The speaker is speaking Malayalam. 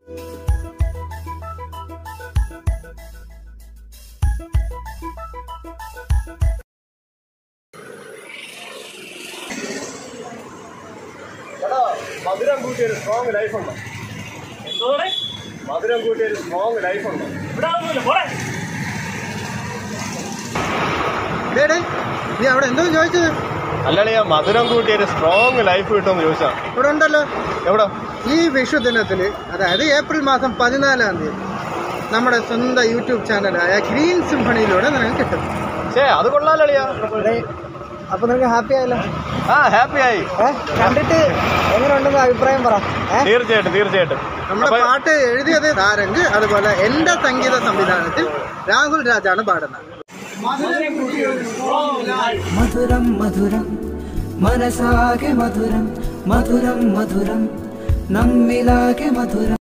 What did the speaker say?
എടാ മധുരം കൂട്ടിയ ഒരു സ്ട്രോങ് ലൈഫ് ഉണ്ടോ എന്തോടെ മധുരം കൂട്ടിയ ഒരു സ്ട്രോങ് ലൈഫ് ഉണ്ടോ ഇവിടെ ഒന്നുമില്ല പോടെ ഡേടേ നീ അവിടെ എന്തോ ചോദിച്ചത് അല്ലളിയ മധുരം കൂട്ടിയ ഒരു സ്ട്രോങ് ലൈഫ് കിട്ടുമെന്ന് ചോദിച്ചാ ഇവിടെ ഉണ്ടല്ലോ എവിടെ ഈ വിഷു ദിനത്തില് അതായത് ഏപ്രിൽ മാസം പതിനാലാം തീയതി നമ്മുടെ സ്വന്തം യൂട്യൂബ് ചാനലായ ഗ്രീൻ സിംഫണിയിലൂടെ നിനക്ക് കിട്ടും ഛേ അത് കൊള്ളാലളിയ അപ്പൊ നിനക്ക് ഹാപ്പി ആയല്ലോ ആ ഹാപ്പി ആയി കണ്ടിട്ട് എങ്ങനെ ഉണ്ടെന്ന് അഭിപ്രായം പറ തീർച്ചയായിട്ടും തീർച്ചയായിട്ടും നമ്മുടെ അപ്പൊ- പാട്ട് എഴുതിയത് താരങ്ക് അതുപോലെ എന്റെ സംഗീത സംവിധാനത്തിൽ രാഹുൽ രാജാണ് പാടുന്നത് മധുരം മധുരം മനസാകെ മധുരം മധുരം മധുരം നമ്മിലാകെ മധുരം